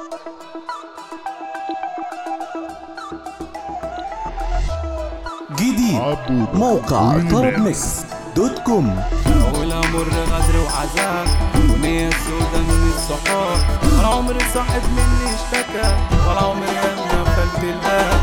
جديد موقع طرب ميكس دوت كوم أول أمر غدر وعذاب ونية سودا من الصحاب ولا عمري صاحب مني اشتكى ولا عمري أنا قفلت الباب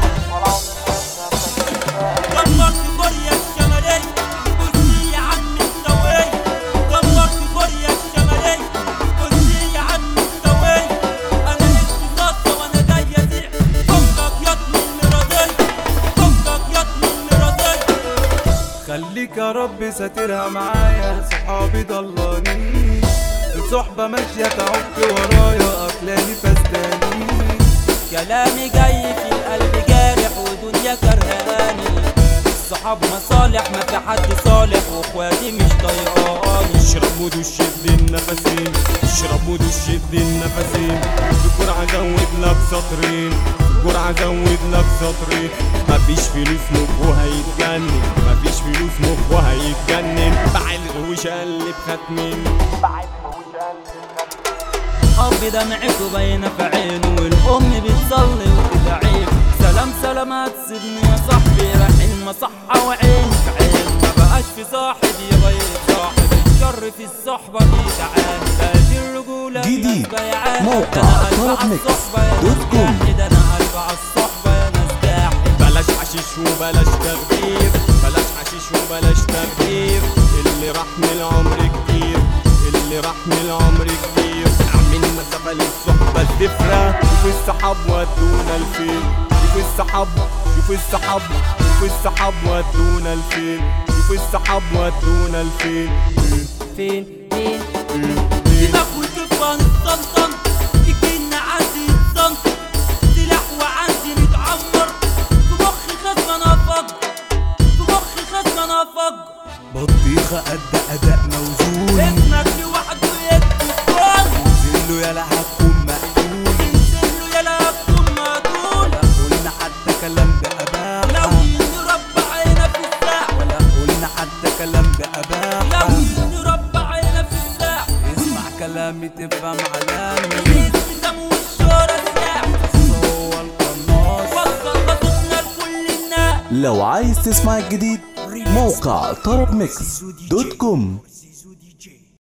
دمرت كوريا الشمالية بصي يا عم السوية دمرت كوريا الشمالية بصي يا عم السوية أنا اسمي صاصة وأنا جاي أبيع فكك ياض من المرازية فكك ياض من المرازية خليك يا رب ساترها معايا صحابي ضلانين الصحبة ماشية تعك ورايا أكلاني فسدانين كلامي جاي في القلب جارح ودنيا كرهاني الصحاب مصالح ما في حد صالح واخواتي مش طايقاني اشرب ودش شد النفسين اشرب ودش شد النفسين بجرعة زود لك سطرين بجرعة زود لك سطرين مفيش فلوس مخ وهيتجنن مفيش فلوس مخ وهيتجنن بعلق وشقلب ختمين حب دمعته باينة في عينه والأم بتصلي وتدعي سلام سلامات سيبني يا صاحبي رايحين مصحة وعين في عين ما بقاش في صاحب يغير صاحب الشر في الصحبة دي تعاني بقت الرجولة في جديد. ناس بيعاني. موقع أنا قلب طرب على ميكس الصحبة يا دوت ناس كوم. جاحد، أنا قلب على الصحبة يا ناس جاحد بلاش حشيش وبلاش تغيير بلاش حشيش وبلاش تغيير اللي راح من العمر كتير اللي راح من العمر كتير اعمل مسافة للصحبة الزفرة شوف السحاب ودونا الفين شوف السحاب شوف السحاب شوف السحاب ودونا الفين شوف السحاب ودونا الفين فين فين دماغ وتفضل الطنطن الجن عندي الطنطن سلاح وعندي متعمر في مخي خزنة نفض في مخي خزنة نفض بطيخة قد أداء موزون اسمك لوحده يكفي الكون زله يلا هتكون مقتول انزل له يلا هتكون مقتول قلنا حتى كلام لو بأباحة يربع عينا في الساعة قلنا حتى كلام لو بأباحة يربع عينا في الساعة اسمع كلامي تفهم علامي الاسم دم والشهرة سلاح هو القناص وصل بصوتنا لكل الناس لو عايز تسمع الجديد موقع طرب ميكس دوت كوم